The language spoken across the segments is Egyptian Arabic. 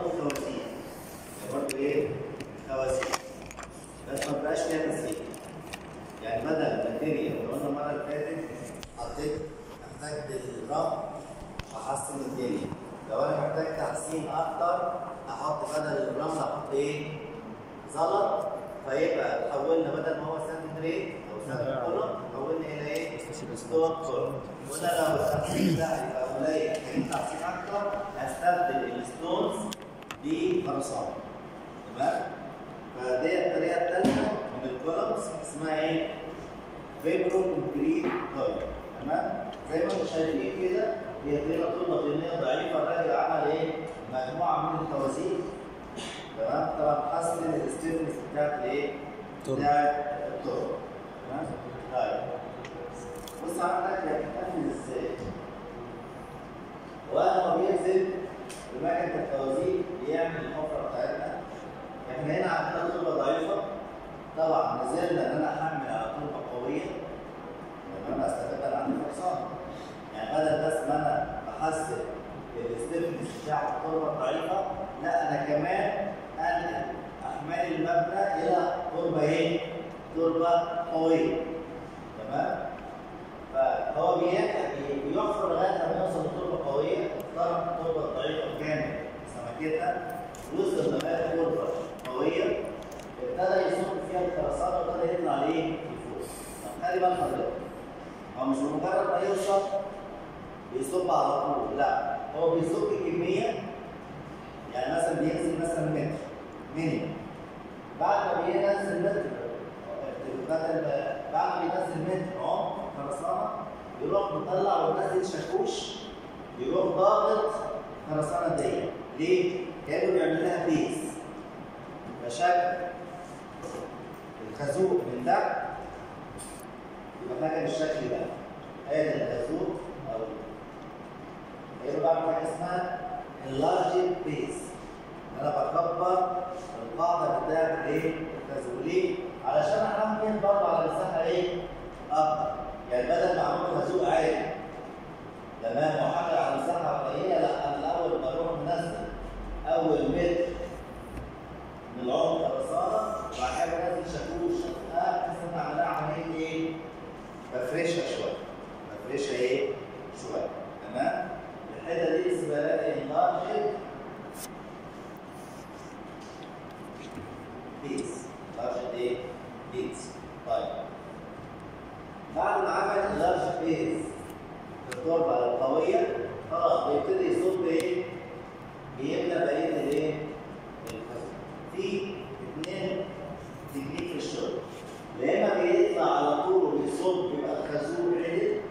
خوازيق برضه ايه؟ خوازيق بس ما بقاش فيها تسليك يعني بدل الماتيريال اللي قلنا المره اللي فاتت حطيت محتاج الرمل احسن الدنيا لو انا محتاج تحسين اكتر احط بدل الرمل احط ايه؟ زلط فيبقى حولنا بدل ما هو ساند جريد او ساند كولوم حولنا الى ايه؟ ستون كولوم قلنا لو التحسين ده يبقى قليل محتاجين تحسين اكتر هستبدل الستونز بخرسانه تمام؟ فدي الطريقه الثالثه من الكولومز اسمها ايه؟ فيبرو كونكريت كولوم تمام؟ زي ما انتم شايفين كده هي طريقه طولة بنيه ضعيفه الراجل عمل ايه؟ مجموعه من التوازيق تمام؟ طبعا حسن الستيفنس بتاعت الايه؟ الطرق. بتاعت الطرق تمام؟ طيب بص عندك هتتقفل ازاي؟ وانا ما بينزل بمكنه التوازيق بيعمل الحفره بتاعتنا احنا هنا عندنا تربه ضعيفه طبعا نزلنا ان انا احمل على تربه قويه تمام استفاد انا عندي فرصان يعني بدل بس ما انا بحسن الستيفنس بتاع التربه الضعيفه لا انا كمان انقل احمال المبنى الى تربه ايه؟ تربه قويه تمام؟ فهو بيحفر بيحفر لغايه لما يوصل لتربه قويه اختار التربه الضعيفه كامل سمكتها وصل لغايه تربه قويه ابتدى يصب فيها الخرسانه وابتدى يطلع ليه؟ لفوق. طب خلي بال حضرتك هو مش بمجرد ما يوصل بيصب على طول لا هو بيصب كميه يعني مثلا بينزل مثلا متر مينيمم بعد ما بينزل متر بدل بعد ما ينزل متر اهو خرسانه يروح مطلع وينزل شاكوش يروح ضاغط خرسانه دي ليه؟ كانه بيعمل لها بيس فشكل الخازوق من تحت يبقى فاكر الشكل ده ادي الخازوق او هيبقى بعمل حاجه اسمها اللارج بيس انا بكبر القاعده بتاعت الايه؟ الخازوق ليه؟ علشان احمل برضه على مساحه ايه؟ اكبر يعني بدل ما اعمل خازوق عالي تمام واحمل على مساحه قليله لا انا الاول بروح منزل اول متر من العمق الرصاصه وبعد كده بنزل شاكوش اه بحيث ان انا اعملها عمليه ايه؟ بفرشها شويه بفرشها ايه؟ شويه تمام؟ الحته دي اسمها لها انلارجد بيس لارج ايه؟ بيس طيب بعد ما عمل اللارج بيس في التربه القويه خلاص بيبتدي يصب ايه؟ بيملى بقيه الايه؟ الخزن. في اثنين تكنيك في الشغل يا اما بيطلع على طول ويصب يبقى الخازوق عدل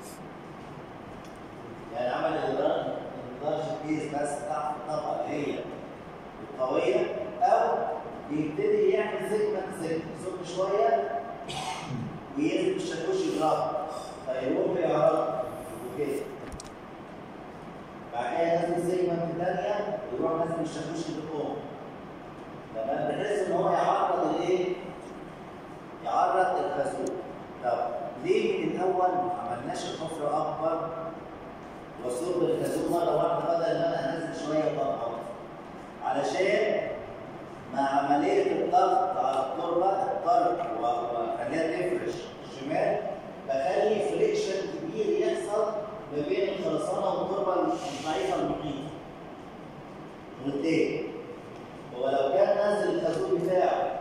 يعني عمل اللارج اللارج بيس بس تحت الطبقه اللي هي القويه او بيبتدي يعمل سيجمنت سيجمنت يصب شويه وينزل بالشاكوش يضرب فيروح يعرض وكده بعد كده ينزل سيجمنت ثانيه يروح نازل بالشاكوش لفوق تمام بحيث ان هو يعرض الايه؟ يعرض الخازوق طب ليه من الاول ما عملناش الحفره اكبر واصب الخازوق مره واحده بدل ما انا انزل شويه وابقى علشان مع عملية الضغط على التربة الطرق وخليها تفرش الشمال بخلي فريكشن كبير يحصل ما بين الخرسانة والتربة الضعيفة المحيطة. واثنين هو لو كان نازل الخازوق بتاعه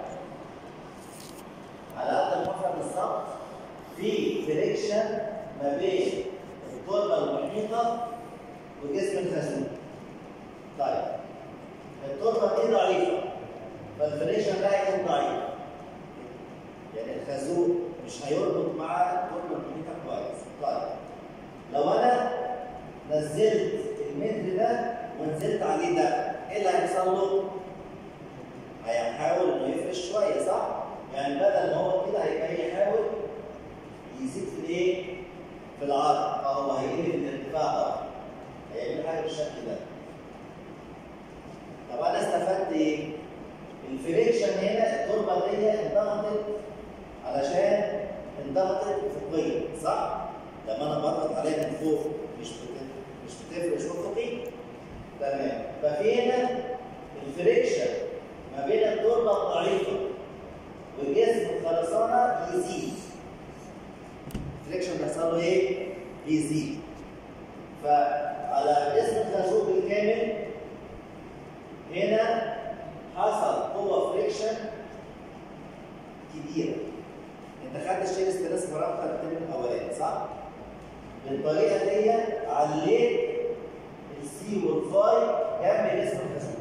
على قد الحفرة بالظبط في فريكشن ما بين التربة المحيطة وجسم الخازوق. طيب التربة دي ضعيفة فالفريشن ده هيكون ضعيف يعني الخازوق مش هيربط مع التربه المحيطه كويس طيب لو انا نزلت المتر ده ونزلت عليه ده ايه اللي هيحصل له؟ هيحاول انه يفرش شويه صح؟ يعني بدل ما هو كده هيبقى يحاول يزيد في الايه؟ في العرض فهو هيقلب الارتفاع ده هيعمل حاجه بالشكل ده طب انا استفدت ايه؟ الفريكشن هنا التربه دي انضغطت علشان انضغطت افقيا صح؟ لما انا بضغط عليها من فوق مش بت... مش بتفرش افقي تمام ففي هنا السي والفاي جنب جسم الخازوق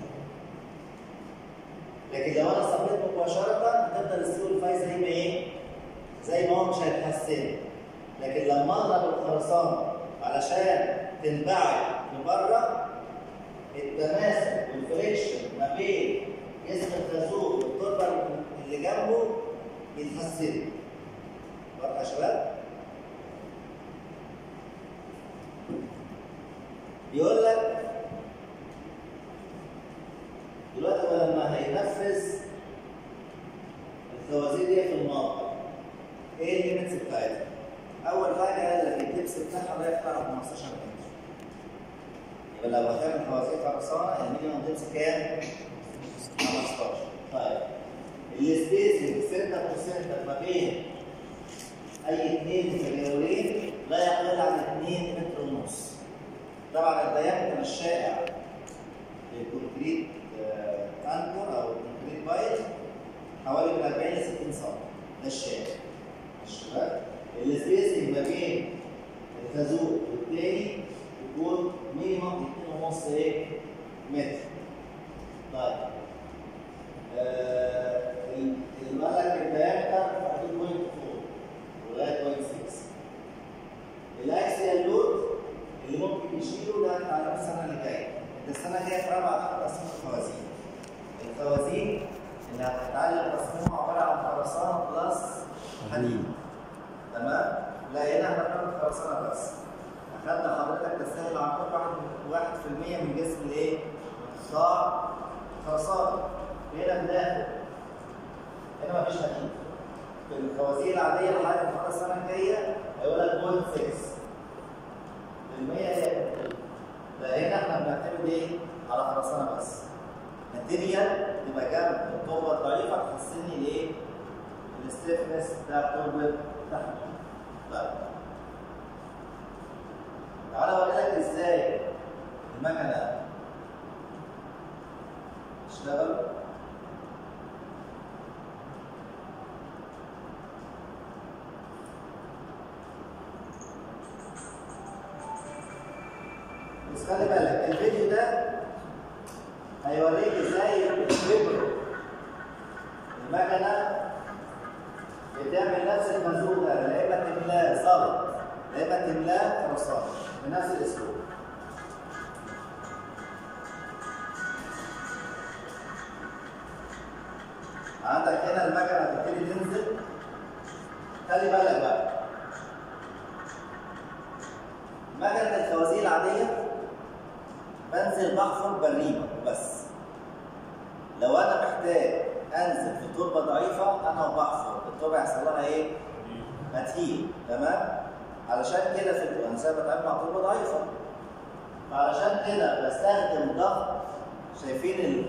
لكن لو انا صبيت مباشره هتفضل السي والفاي زي ما ايه؟ زي ما هو مش هيتحسن لكن لما اضرب الخرسانه علشان تنبعد لبره التماسك والفريكشن ما بين جسم الخازوق والتربه اللي جنبه يتحسن واضحه يا شباب؟ بيقول لك دلوقتي هو لما هينفذ الخوازيق دي في الموقع ايه الليمتس بتاعتها؟ اول حاجه قال لك الدبس بتاعها لا يقطع 15 متر يبقى لو هتعمل خوازيق خرسانه المينيمم دبس كام؟ 15 طيب السبيسنج سنتر وسنتر ما بين اي اثنين متجاورين لا يقل عن 2 متر ونص طبعا الديامتر الشائع للكونكريت انكر او الكونكريت بايل حوالي من 40 ل 60 سم ده الشائع الشباب السبيسنج ما بين الخازوق والتاني يكون مينيمم 2.5 ايه متر طيب آه الملك الديامتر في حدود 0.4 لغايه 0.6 الاكسيال لود اللي ممكن يشيله ده على السنه اللي جايه انت السنه الجايه في اربع تقسيم الخوازيق الخوازيق اللي هتتعلم تصميمها عباره عن خرسانه بلس حديد تمام لا هنا احنا بنعمل خرسانه بس اخدنا حضرتك تسهيل العنقود واحد واحد في المية من جسم الايه؟ قطاع خرسانه هنا بناخد هنا مفيش حديد في الخوازيق العاديه لحد المره السنه الجايه هيقول لك 0.6 المية هي لا هنا احنا بنعتمد ايه؟ على خرسانه بس. ماتيريال تبقى جنب التربه الضعيفه تحسن لي الايه؟ الستيفنس بتاع التربه تحت. طيب. تعالى اوري لك ازاي المكنه تشتغل بس خلي بالك الفيديو ده هيوريك ازاي الفيبرو المكنه بتعمل نفس المنظور ده لا اما تملاه صلب لا اما تملاه رصاص بنفس الاسلوب عندك هنا المكنه بتبتدي تنزل خلي بالك بقى مكنه الخوازيق العاديه بنزل بحفر بريمه بس لو انا محتاج انزل في تربه ضعيفه انا وبحفر التربه هيحصل لها ايه؟ هتهيل تمام؟ علشان كده في الانسان بتعامل مع تربه ضعيفه فعلشان كده بستخدم ضغط شايفين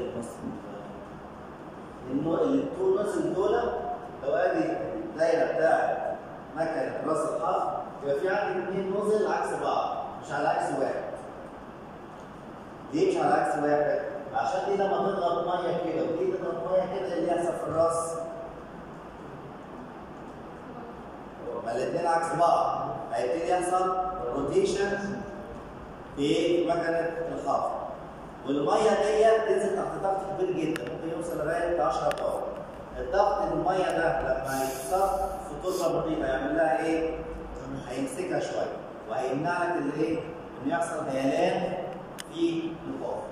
التو نزل دول لو ادي الدايره بتاعت مكنه راس الحفر يبقى في عندي اثنين نزل عكس بعض مش على عكس واحد ليه مش على عكس واحد؟ عشان دي لما تضغط ميه كده ودي تضغط ميه كده اللي يحصل في الراس ما الاثنين عكس بعض هيبتدي يحصل روتيشن في مكنه الخفض والميه ديت تنزل تحت ضغط كبير جدا ممكن يوصل لغايه 10 طاقه الضغط الميه ده لما يتصب في تربه نظيفه يعمل لها ايه؟ هيمسكها شويه وهيمنع لك الايه؟ ان يحصل هيلان في الخوف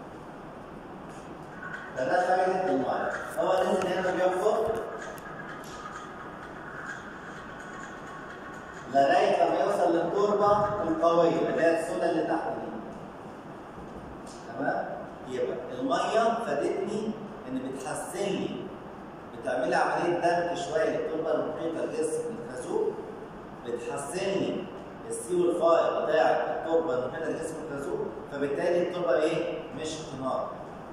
ده ده فايده الميه هو نزل هنا بيحفر لغايه لما يوصل للتربه القويه اللي هي السودا اللي تحت دي تمام يبقى الميه فادتني ان بتحسن لي بتعملي عمليه دمج شويه للتربه المحيطه لجسم الخازوق بتحسن لي السي والفاي بتاع التربه المحيطه لجسم الخازوق فبالتالي التربه ايه؟ مش نار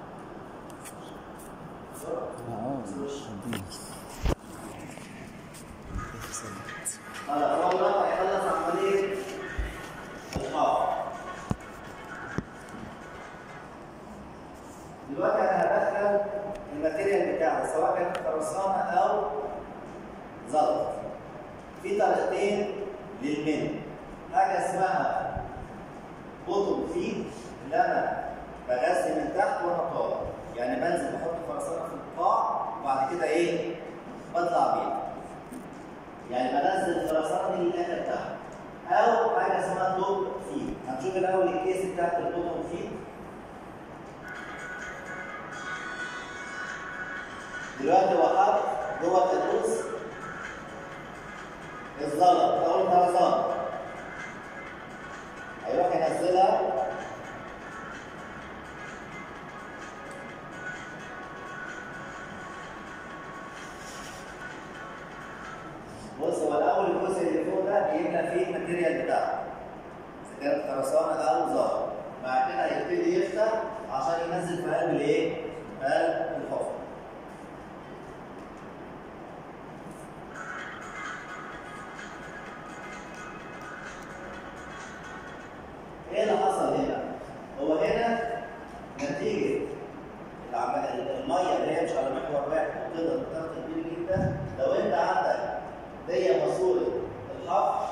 خلاص هو دلوقتي هيخلص عمليه الخاف دلوقتي انا هدخل الماتيريال بتاعه سواء كانت خرسانه او زلط في طريقتين للمن حاجه اسمها بوتوم فيد اللي انا بغذي من تحت وانا طالع يعني بنزل بحط خرسانه في القاع وبعد كده ايه بطلع بيها يعني بنزل الخرسانه دي للاخر تحت او حاجه اسمها توب فيد هنشوف الاول الكيس بتاعت البوتوم فيد دلوقتي هو حط جوه الكابوس الزلط او الخرسانه هيروح ينزلها بص هو الاول الجزء اللي فوق ده بيملى فيه الماتيريال بتاعه اذا كانت خرسانه او زلط بعد كده هيبتدي يفتح عشان ينزل في قلب الايه؟ في قلب الحفره ايه اللي حصل هنا؟ هو هنا نتيجه العم- الميه اللي هي مش على محور واحد وتقدر بضغط كبير جدا لو انت عندك دي ماسوره الحفر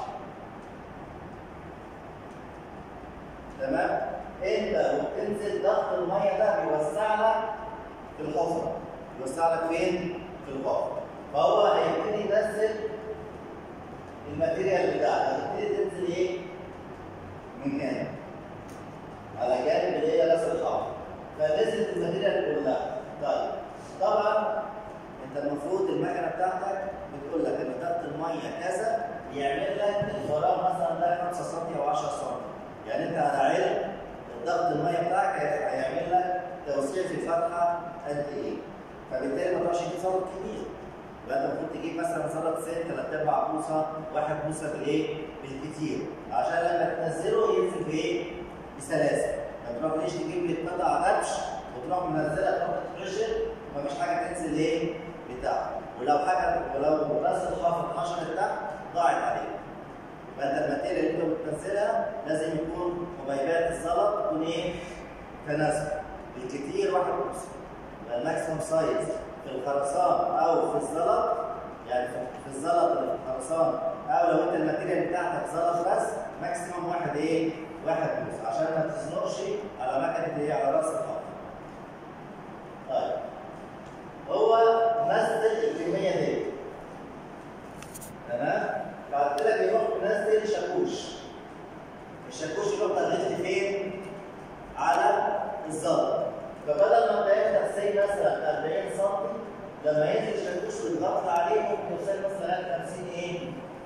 تمام؟ انت وبتنزل ضغط الميه ده بيوسع لك في الحفره بيوسع لك فين؟ في الحفره فهو هيبتدي ينزل الماتيريال بتاعك هتبتدي تنزل ايه؟ من هنا على جانب اللي هي راس الحرف فنزلت الماتيريال كلها طيب طبعا انت المفروض المكنه بتاعتك بتقول لك ان ضغط الميه كذا يعمل لك الفراغ مثلا ده 5 سم او 10 سم يعني انت على علم ضغط الميه بتاعك هي- هيعمل لك توسيع في فتحه قد ايه فبالتالي ما تروحش تجيب صلب كبير يبقى انت المفروض تجيب مثلا صلب سن ثلاث ارباع بوصه واحد بوصه بالايه؟ بالكتير عشان لما تنزله ينزل بايه؟ بسلاسه ما تروحش تجيب لي قطع دبش وتروح منزلها تروح تتحشر ومفيش حاجه تنزل ايه؟ بتاعها ولو حاجه ولو راس الحافظ اتحشرت تحت ضاعت عليك فانت الماتيريال اللي انت بتنزلها لازم يكون حبيبات الزلط تكون ايه؟ تناسب بالكتير واحد ونص يبقى الماكسيموم سايز في الخرسان او في الزلط يعني في- في الزلط اللي في الخرسان او لو انت الماتيريال بتاعتك زلط بس ماكسيموم واحد ايه؟ واحد ونص عشان ما تزنقش على مكنه ايه؟ على راس الخط. طيب هو نزل الكميه دي تمام؟ بعد كده بيروح منزل شاكوش الشاكوش يروح تغلف فين؟ على الزلط فبدل ما انت ياخد سي مثلا 40 سم لما ينزل الشاكوش ويضغط عليه ممكن يوصل مثلا 50 ايه؟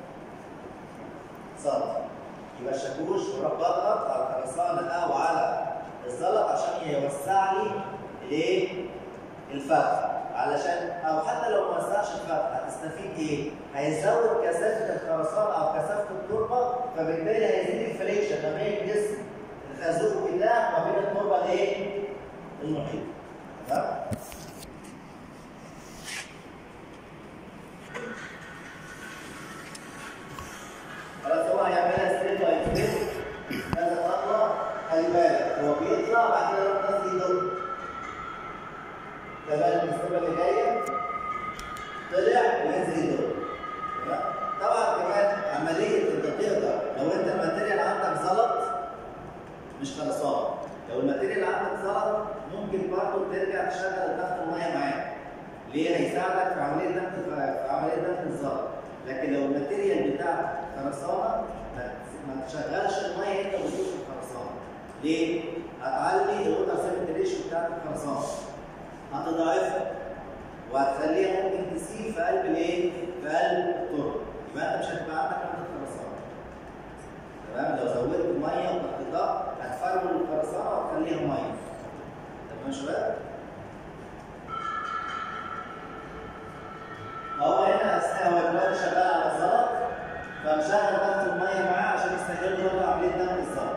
سم يبقى الشاكوش يروح بضغط على الخرسانه او على الزلط عشان يوسع لي الايه؟ الفتح علشان او حتى لو ما وسعش الفتح هتستفيد ايه؟ هيزود كثافه الخرسانه او كثافه التربه فبالتالي هيزيد الفريكشن ما بين الجسم الخازوق بتاعك وما بين التربه الايه؟ المحيط تمام؟ خلاص هو هيعملها ستريت باي ستريت كذا خطوه خلي بالك هو بيطلع بعد كده يروح نازل يدق تمام السنه اللي جايه طلع وينزل يدق تمام؟ طبعا كمان عمليه انت تقدر لو انت الماتيريال عندك زلط مش خرسانه لو الماتيريال عندك زلط ممكن برضه ترجع تشغل ضغط الميه معاك ليه هيساعدك في عمليه ضغط في عمليه ضغط الزلط لكن لو الماتيريال بتاعك خرسانه ما ما تشغلش الميه انت وتشوف الخرسانه ليه؟ هتعلي الوتر سيمنت ريشيو بتاعت الخرسانه هتضاعفها وهتخليها ممكن تسيب في قلب الايه؟ في قلب التربه يبقى انت مش هتبقى عندك عندك خرسانه تمام لو زودت الميه وضغطتها هتفرمل الخرسانه وتخليها ميه تمام يا شباب؟ فهو هنا اثناء هو دلوقتي شغال على الزلط فمشغل ضغط الميه معاه عشان يستغل برضه عمليه دمج الزلط.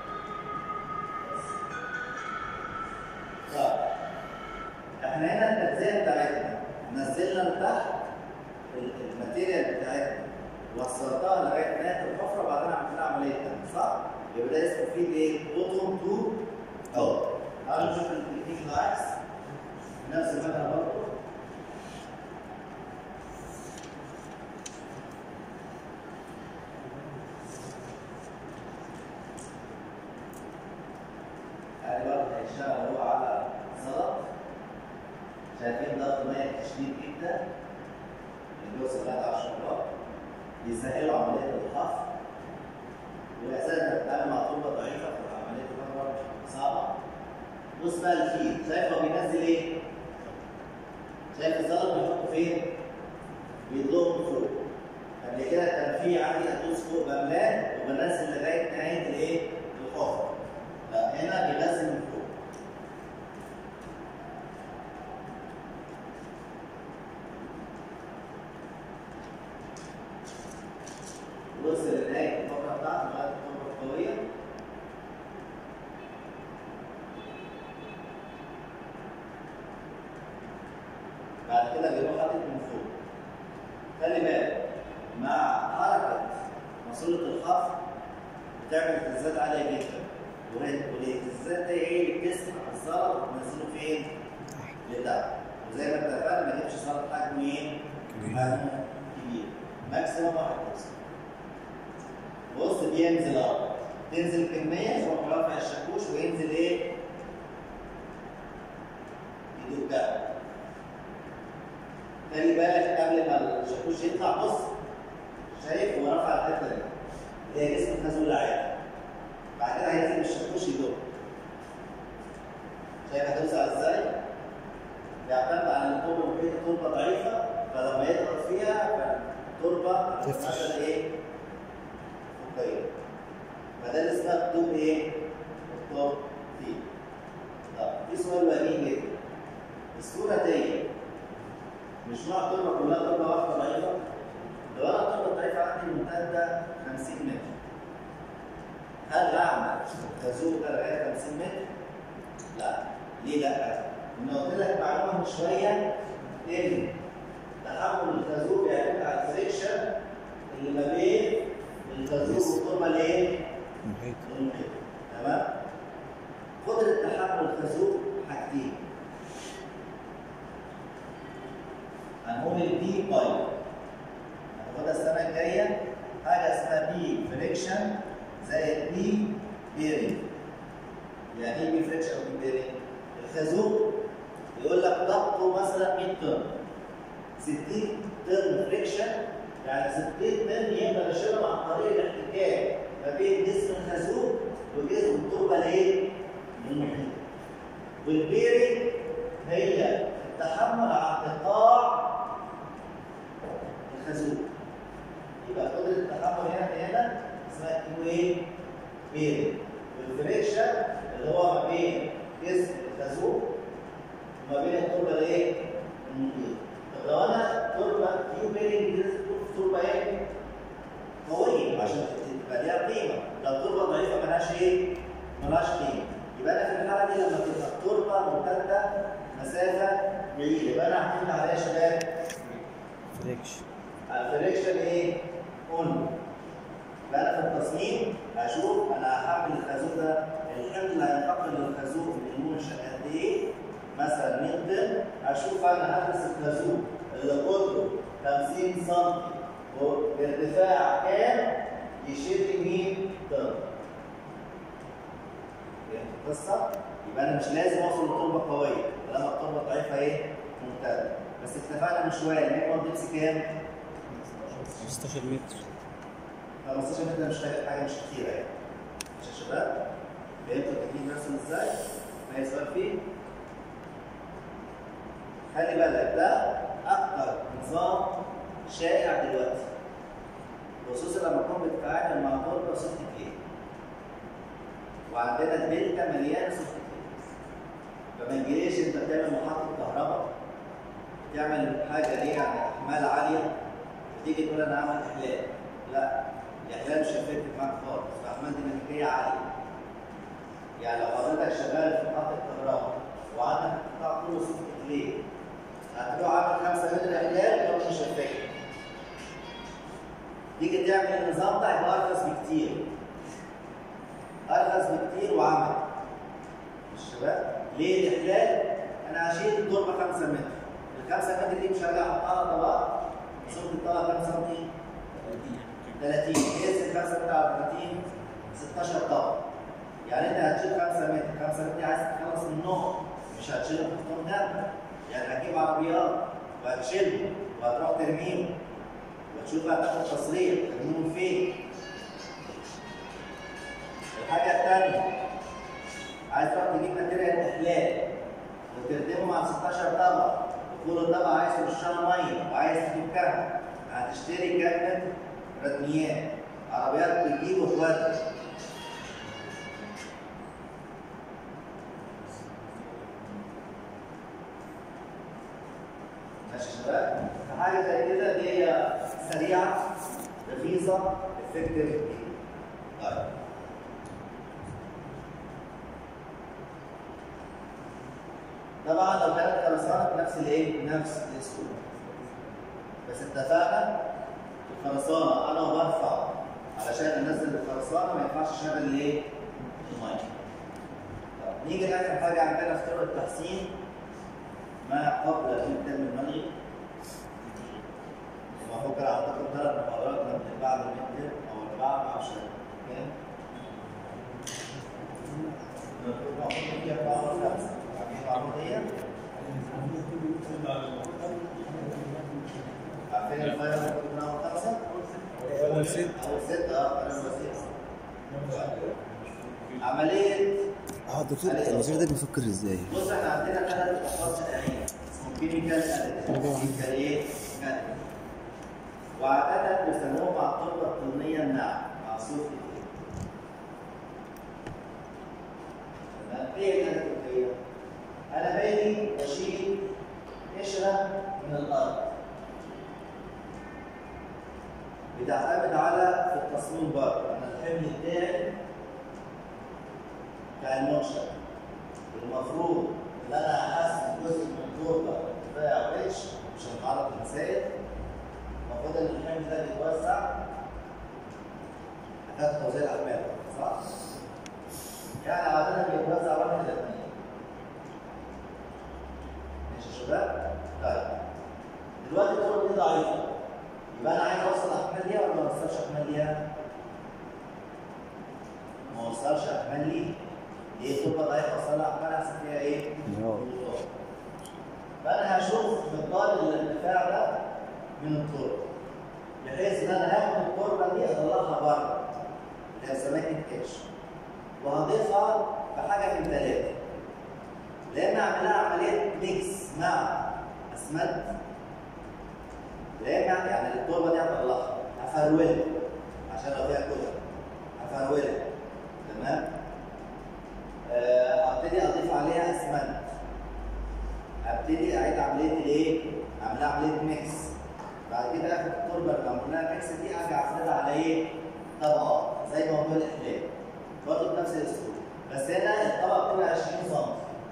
طيب احنا هنا التجزئه بتاعتنا نزلنا لتحت ال- الماتيريال بتاعتنا وصلتها لغايه نهايه الحفره وبعدين عملنا عمليه دمج صح؟ يبقى ده اسمه فيد ايه؟ بوتوم تو او تعالوا نشوف التكنيك العكس نفس المكنه برضه يعني برضه هيشتغل هو على الزلط شايفين ضغط ميه شديد جدا الجزء لغايه 10 بار بيسهلوا عمليه الخفض والاساس بتتعامل مع طلبه ضعيفه في عمليه الخفض صعبه بص بقى الفيل شايف هو بينزل ايه؟ شايف الزلط بيحطه فين؟ بيدلقه من فوق قبل كده كان في عندي ادوس فوق بملاه وبنزل لغايه نهايه الايه؟ الحفره لا هنا بينزل من فوق وصل لنهايه الفقره بتاعته لغايه الفقره القويه بعد كده بيروح حاطط من فوق خلي بالك مع حركه ماسوره الخفض بتعمل اهتزازات عاليه جدا والاهتزازات دي ايه الجسم على الزلط وتنزله فين؟ لتحت وزي ما اتفقنا ما تجيبش زلط حجمه ايه؟ حجمه كبير ماكسيموم 1 بص بينزل اهو تنزل كميه يروح رافع الشاكوش وينزل ايه؟ يدقها خلي بالك قبل ما الشاكوش يطلع بص شايف هو رفع الحته دي اللي هي جسم الخازوق العادي بعد كده هينزل الشاكوش يدق شايف هتوسع ازاي؟ بيعتمد على ان التربه محيطه تربه ضعيفه فلما يضغط فيها فالتربه تفرش. هتبقى ايه؟ فوقيه فده اللي اسمها الطوب ايه؟ الطوب فيه طب في سؤال وجيه جدا الصوره دي مش نوع تربه كلها تربه واحده ضعيفه لو انا التربه الضعيفه عندي ممتده 50 متر هل اعمل خازوق ده لغايه 50 متر؟ لا ليه لا؟ انا قلت لك معلومه من شويه ان تحمل الخازوق بيعتمد على الفريكشن اللي ما بين الخازوق والتربه الايه؟ محيط المحيط تمام؟ قدره تحمل الخازوق حاجتين هنقول البي باي هناخدها السنه الجايه حاجه اسمها بي فريكشن زائد بي بيرنج يعني ايه بي فريكشن وبي بيرنج؟ الخازوق يقول لك ضغطه مثلا 100 طن 60 طن فريكشن يعني 60 طن يقدر يشيلهم عن طريق الاحتكاك ما بين جسم الخازوق وجسم التربه الايه؟ المحيط والبيرنج هي التحمل على انقطاع الخازوق يبقى قدره التحمل هنا في هنا اسمها كيو ايه؟ بيرنج والفريكشن اللي هو ما بين جسم الخازوق وما بين التربه الايه؟ المحيط طب لو انا تربه كيو بيرنج دي لازم تكون في تربه ايه؟ قويه عشان تبقى ليها قيمه لو تربه ضعيفه ملهاش ايه؟ ملهاش قيمه يبقى انا في الحاله دي لما تبقى التربه ممتده مسافه بعيده يبقى انا هعتمد على ايه يا شباب؟ فريكشن الفريكشن ايه؟ اون يبقى انا في التصميم هشوف انا هحمل الخازوق ده الحمل اللي هينتقل للخازوق من المنشا قد ايه؟ مثلا 100 طن هشوف انا هدرس الخازوق اللي قطره 50 سم وبارتفاع كام يشيل لي 100 طن فهمت القصه؟ يبقى انا مش لازم اوصل لتربه قويه طالما التربه ضعيفه ايه؟ ممتده بس اتفقنا من شويه المينيمم ديبس كام؟ 15 متر 15 متر ده مش فارق حاجه مش كتيره يعني مش يا شباب؟ فهمتوا التكنيك رسم ازاي؟ ما هي سؤال فيه؟ خلي بالك ده اكتر نظام شائع دلوقتي خصوصا لما تكون بتتعامل مع تربه سوفت كلي وعندنا الدلتا مليانه سوفت كلي فما تجيليش انت بتعمل محطه كهرباء تعمل حاجه ليها احمال عاليه وتيجي تقول انا اعمل احلال لا الاحلال مش هيفرق معاك خالص الاحمال ديناميكيه عاليه يعني لو حضرتك شغال في محطه كهرباء وعندك قطاع كله سوفت كلي هتروح عامل 5 متر احلال لو مش هيفرق تيجي تعمل النظام ده هيبقى ارخص بكتير ارخص بكتير وعمل الشباب ليه الاحلال انا هشيل التربه 5 متر ال 5 متر دي مش هرجع احطها على طبق صوت الطبق كام سنتي 30 قيس ال 5 متر على 30 16 طبق يعني انت هتشيل 5 متر 5 متر دي عايز تخلص منهم مش هتشيلهم تحطهم جنبك يعني هتجيب عربيات وهتشيلهم وهتروح ترميهم وتشوف هتاخد تصريح ترميهم فين الحاجة الثانية عايز تروح تجيب ماتيريال إحلال وتردمهم على 16 طبقة وكل طبقة عايز ترشها مية وعايز تفكها هتشتري كلمة ردميات عربيات بتجيب وتودي ماشي يا شباب حاجة زي كده دي هي سريعة رخيصة افكتيف طيب طبعا لو كانت خرسانه بنفس الايه؟ نفس الاسلوب. بس اتفقنا الخرسانه انا برفع علشان انزل الخرسانه ما ينفعش اشغل الايه؟ الميه. طب نيجي لاخر حاجه عندنا في طرق التحسين ما قبل الترم الملغي. بفكر اعتقد ثلاث محاضرات من اللي بعد الميد او اللي بعد ما اعرفش كام؟ المفروض فيها محاضرة خمسة. عرضية عارفين الفايل اللي كنا بنعمل خمسة؟ أول ست أول ستة اه أنا بسيط عملية اه الدكتور الوزير ده بيفكر ازاي؟ بص احنا عندنا ثلاث أشخاص شائعين اسمهم كيميكال كيميكال إيه؟ وعادة بيسموهم مع التربة الطينية الناعمة مع صوت تمام؟ إيه الأنتيكية؟ انا باجي بشيل قشره من الارض بتعتمد على في التصميم برضه انا الحمل بتاعي بتاع المنشا المفروض ان انا احسن جزء من التربه ارتفاع واتش عشان اتعرض للمسائل المفروض ان الحمل ده بيتوزع هتاخد توزيع الاحمال صح؟ يعني عادة بيتوزع واحد الى اثنين ماشي يا شباب؟ طيب دلوقتي الطرق دي ضعيفة يبقى أنا عايز أوصل أحمال ليها ولا ما أوصلش أحمال ليها؟ ما أوصلش أحمال ليها ليه الطرق ضعيفة أوصلها أحمال أحسن فيها إيه؟ انهيار. انهيار. فأنا هشوف مقدار الارتفاع ده من الطرق بحيث إن أنا هاخد التربة دي أطلعها بره اللي هي سماكة كاش وهضيفها بحاجة من ثلاثة لان اعملها عمليه ميكس مع اسمنت لان يعني التربه دي هطلعها هفرولها عشان لو فيها كتل هفرولها تمام آه، ابتدي اضيف عليها اسمنت ابتدي اعيد عمليه الايه؟ اعملها عمليه ميكس بعد كده اخد التربه اللي عملناها ميكس دي ارجع افردها على ايه؟ طبقات زي موضوع الاحلام برضه بنفس الاسلوب بس هنا الطبقه بتبقى 20 سم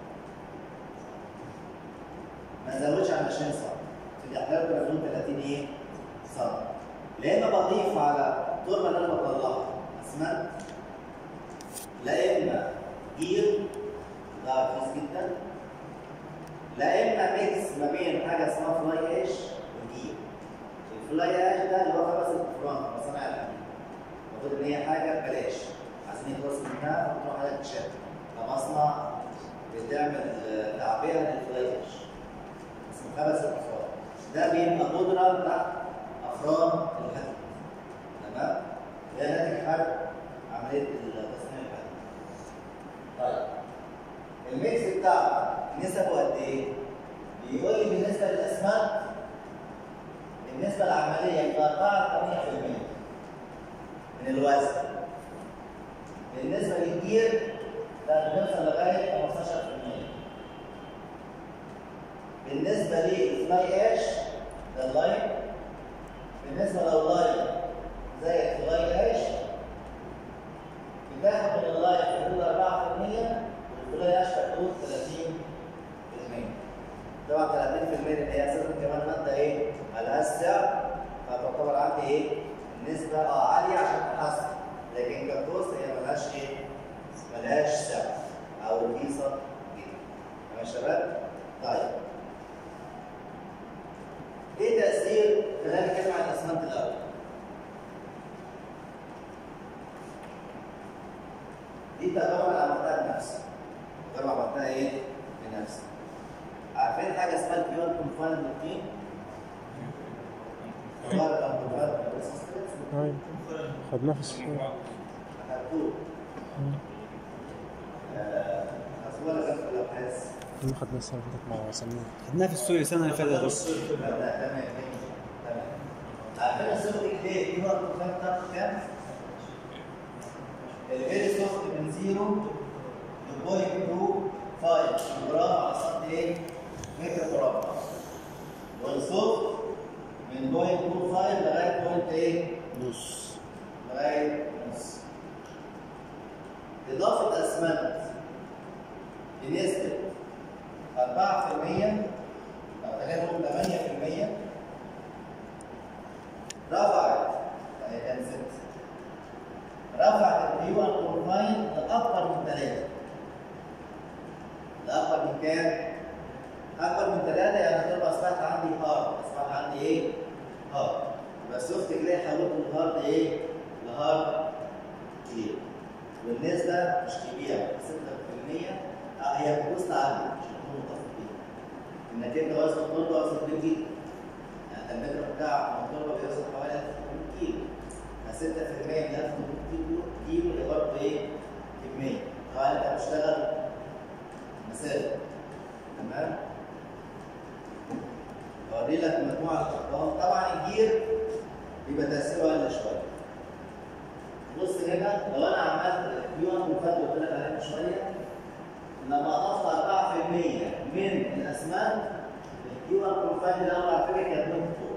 ما زودش عن 20 سم في الاحلال بيكون 30 ايه؟ سم لا اما بضيف على التربه اللي انا بطلعها اسمنت لا اما جير ده رخيص جدا لا اما ميكس ما بين حاجه اسمها فلاي اش وجير الفلاي اش ده اللي هو خبز الفرن مصانع الحديد المفروض ان هي حاجه ببلاش عايزين يخلص منها وتروح عليها تشتري ده مصنع بتعمل آه، تعبئه للفلاي اش اسمه خبز الافران ده بيبقى قدره تحت افران الحديد تمام ده ناتج حرق عمليه تصنيع الحديد طيب الميكس بتاعنا نسبه قد ايه؟ بيقول لي بالنسبه للاسمنت بالنسبه للعمليه من 4 ل 8% من الوزن بالنسبه للجير ده بنوصل لغايه 15% بالنسبه للفلاي اش ده اللاين بالنسبه لو لاين زي الفلاي اش بتاخد من اللاين في حدود 4% والفلاي اش في حدود 30% طبعا 30% اللي هي اساسا كمان ماده ايه؟ مالهاش سعر فتعتبر عندي ايه؟ النسبه اه عاليه عشان تحسن لكن ككوست هي مالهاش ايه؟ ملهاش سعر او رخيصه جدا تمام يا شباب؟ طيب ايه تاثير خلينا نتكلم عن الاسمنت الاول دي تعتبر عملتها ايه بنفسي عارفين حاجه اسمها الكيو ار كونفايند روتين أيوة. خدناه في السوق خدتوه آه، خدتوه ولا خدتوه الابحاث ما خدناه السنة اللي فاتت مع سمير خدناه في السوري السنه اللي فاتت بس لا، لا، تمام تمام عارفين السوفت ليه كيو ار كونفايند بتاعته كام؟ الفيري سوفت من 0 ل 0.25 جرام على سطح ايه؟ متر مربع والسوفت من 0.25 لغايه بوينت ايه؟ نص لغايه نص اضافه اسمنت بنسبه 4% او خلينا نقول 8% رفعت يعني كان 6 رفعت البيو الكورناين لاكبر من 3 لاكبر من كام؟ اكبر من 3 يعني هتبقى اصبحت عندي هارد اصبحت عندي ايه؟ هارد يبقى السوفت كده حولته من هارد ايه؟ لهارد كبير والنسبه مش كبيره 6% اه هي بتبص عاليه مش هنكون متفقين انك انت وزن التربه وزن كبير جدا يعني المتر بتاع التربه بيوصل حوالي 1800 كيلو ف 6% من 1800 كيلو كيلو اللي برضه ايه؟ كميه طبعا انت بتشتغل مسافه تمام؟ اوري لك مجموعه الارقام طبعا الجير بيبقى تاثيره اقل شويه بص هنا لو انا عملت الكيو ار مفاد قلت لك عليها من شويه لما اضفت 4% من الاسمنت الكيو ار مفاد الاول على فكره كانت نقطه فوق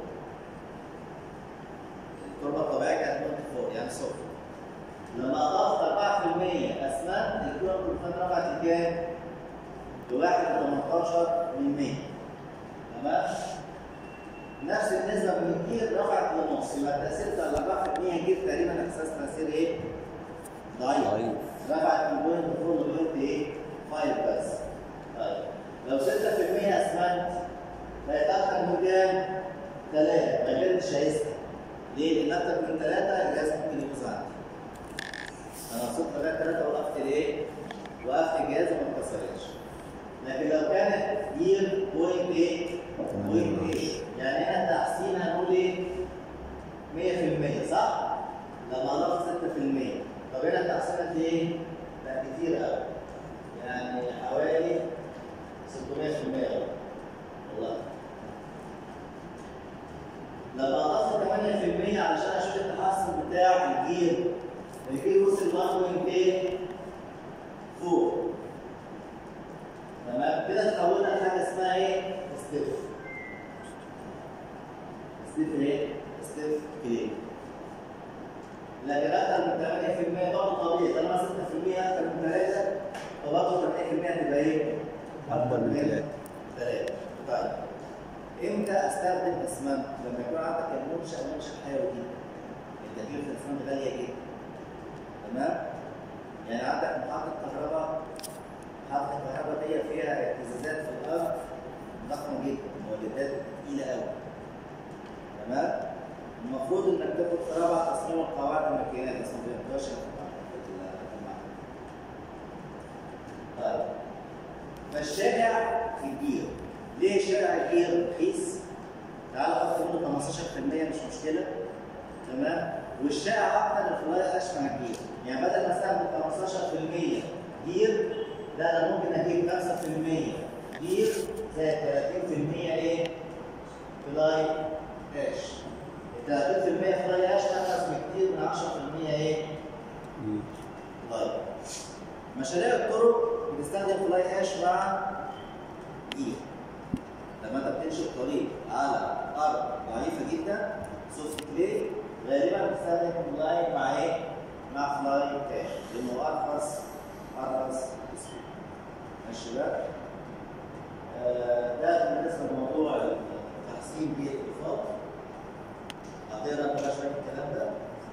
التربه الطبيعيه كانت نقطه فوق يعني صفر لما اضفت 4% اسمنت الكيو ار مفاد رفعت لكام؟ لواحد 18 من 100 تمام؟ نفس النسبة من الجير رفعت لنص يبقى التأثير بتاع ال 4% جير تقريبا إحساس تأثير إيه؟ ضعيف ضعيف. رفعت من بوينت 4 لبوينت إيه؟ 5 بس طيب لو 6% أسمنت بقت أكتر من كام؟ 3 ما غيرتش هيسمع ليه؟ لأن أكتر من 3 الجهاز ممكن يبوظ عندي أنا وصلت لغاية 3 وقفت الإيه؟ وقفت الجهاز وما اتكسرتش لكن لو كانت جير بوينت ايه؟ بوينت ايه؟ يعني هنا التحسين هنقول ايه؟ 100% صح؟ لما اضاف 6% طب هنا التحسين قد ايه؟ لا كتير قوي يعني حوالي 600% قوي والله لما اضفت 8% علشان اشوف التحسن بتاع الجير الجير وصل 1.8 فوق تمام كده تحولنا لحاجه اسمها ايه؟ ستيف ستيف ايه؟ ستيف كليك لكن اكثر من 8% برضه طبيعي طالما 6% اكثر من 3 فبرضه 8% هتبقى ايه؟ أكبر من تلاتة. 3 طيب امتى استخدم اسمنت؟ لما يكون عندك المنشا منشا حيوي جدا التكلفه الاسمنت غاليه جدا تمام؟ يعني عندك محطه كهرباء محطة الكهرباء دي فيها اهتزازات في الأرض ضخمة جدا مولدات تقيلة أوي تمام؟ المفروض إنك تاخد في رابع تصميم القواعد الماكينات اسمه 11 في المعهد. طيب فالشائع في الجير ليه شائع الجير رخيص؟ تعالى حط منه 15% مش مشكلة تمام؟ والشائع أكتر الفلاي أشمع الجير يعني بدل ما استخدم 15% جير لا انا ممكن اجيب 5% جير زائد 30% ايه؟ فلاي اش. ال 30% فلاي اش ارخص بكتير من 10% ايه؟ فلاي. مشاريع الطرق بتستخدم فلاي اش مع جير. لما انت بتنشئ طريق على ارض ضعيفه جدا سوفت كلي غالبا بتستخدم فلاي مع ايه؟ مع فلاي اش لانه ارخص ارخص بسهوله. ماشي بقى آه، ده بالنسبه لموضوع تحسين بيئه الانفاق هتقرا بقى شويه الكلام ده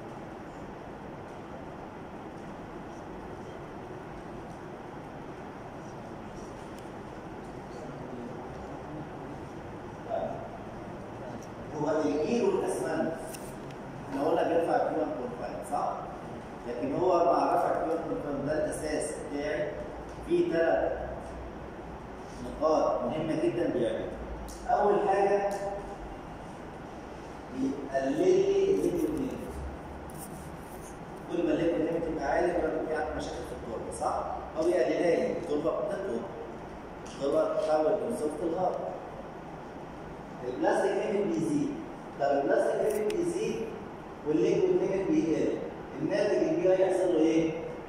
طيب. هو الجيل والاسمنت احنا قلنا بيرفع الكيو بروفايل صح؟ لكن هو مع رفع الكيو بروفايل ده الاساس بتاعي في ثلاث نقاط مهمه جدا بيعملها اول حاجه بيقلل لي الليكويد كل ما الليكويد ليميت يبقى عالي يبقى في عندي مشاكل في التربه صح؟ هو بيقللها لي التربه بتطلب التربه تتحول من سوفت لهارد البلاستيك ليميت بيزيد طب البلاستيك ليميت بيزيد والليكويد ليميت بيقل الناتج البي اي يحصل له ايه؟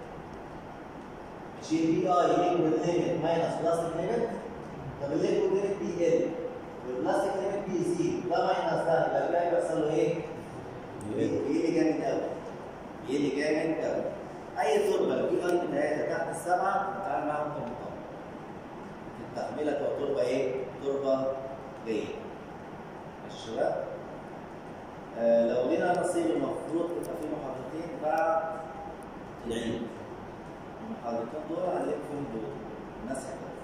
مش البي اي ليكويد ليميت ماينس بلاستيك ليميت طب الليكويد ليميت بيقل والبلاستيك ليميت بيزيد ده ماينس ده يبقى البي اي بيحصل له ايه؟ بيقل جامد قوي بيقل جامد قوي اي تربه البي اي بتاعتها تحت السبعه بتتعامل معاها ممكن التحميله تبقى تربه ايه؟ تربه جيده ماشي يا شباب؟ آه لو لينا نصيب المفروض تبقى في محاضرتين بعد العيد المحاضرتين دول هنلاقي فيهم دول الناس هكذا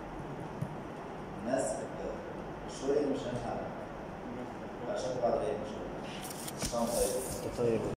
الناس هكذا الشوية اللي مش هنفع عشان بعد العيد ان شاء الله. طيب طيب